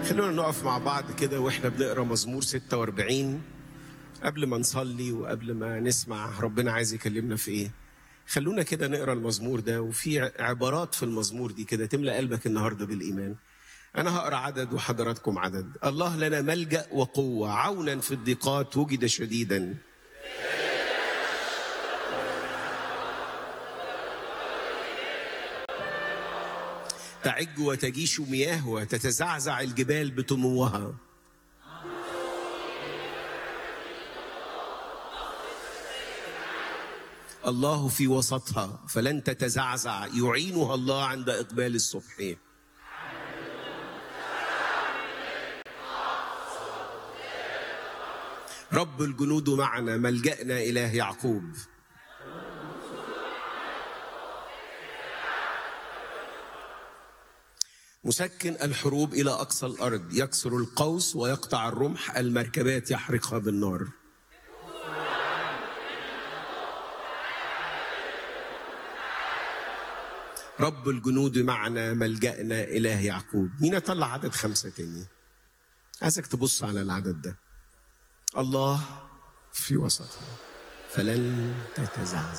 خلونا نقف مع بعض كده واحنا بنقرا مزمور 46 قبل ما نصلي وقبل ما نسمع ربنا عايز يكلمنا في ايه خلونا كده نقرا المزمور ده وفي عبارات في المزمور دي كده تملى قلبك النهارده بالايمان انا هقرا عدد وحضراتكم عدد الله لنا ملجا وقوه عونا في الضيقات وجد شديدا تعج وتجيش مياه وتتزعزع الجبال بتموها الله في وسطها فلن تتزعزع يعينها الله عند اقبال الصبح رب الجنود معنا ملجأنا إله يعقوب مسكن الحروب إلى أقصى الأرض يكسر القوس ويقطع الرمح المركبات يحرقها بالنار رب الجنود معنا ملجأنا إله يعقوب مين يطلع عدد خمسة تاني عايزك تبص على العدد ده الله في وسطها فلن تتزعزع